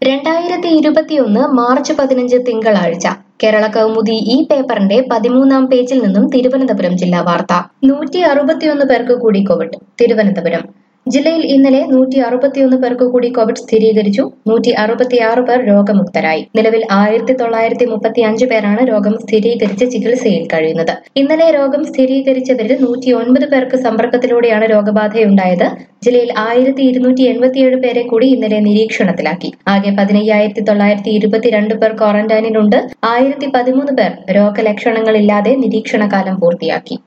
രണ്ടായിരത്തി ഇരുപത്തിയൊന്ന് മാർച്ച് പതിനഞ്ച് തിങ്കളാഴ്ച കേരള കൗമുദി ഈ പേപ്പറിന്റെ പതിമൂന്നാം പേജിൽ നിന്നും തിരുവനന്തപുരം ജില്ലാ വാർത്ത നൂറ്റി അറുപത്തിയൊന്ന് പേർക്ക് കൂടി കോവിഡ് തിരുവനന്തപുരം ജില്ലയിൽ ഇന്നലെ നൂറ്റി അറുപത്തിയൊന്ന് പേർക്ക് കൂടി കോവിഡ് സ്ഥിരീകരിച്ചു നൂറ്റി അറുപത്തിയാറ് പേർ രോഗമുക്തരായി നിലവിൽ ആയിരത്തി തൊള്ളായിരത്തി മുപ്പത്തി അഞ്ച് പേരാണ് രോഗം സ്ഥിരീകരിച്ച് ചികിത്സയിൽ കഴിയുന്നത് ഇന്നലെ രോഗം സ്ഥിരീകരിച്ചവരിൽ നൂറ്റി ഒൻപത് പേർക്ക് സമ്പർക്കത്തിലൂടെയാണ് രോഗബാധയുണ്ടായത് ജില്ലയിൽ ആയിരത്തി ഇരുന്നൂറ്റി എൺപത്തിയേഴ് പേരെ കൂടി ഇന്നലെ നിരീക്ഷണത്തിലാക്കി ആകെ പതിനയ്യായിരത്തി തൊള്ളായിരത്തി ഇരുപത്തിരണ്ട് പേർ ക്വാറന്റൈനിലുണ്ട് ആയിരത്തി പതിമൂന്ന് പേർ രോഗലക്ഷണങ്ങളില്ലാതെ നിരീക്ഷണകാലം പൂർത്തിയാക്കി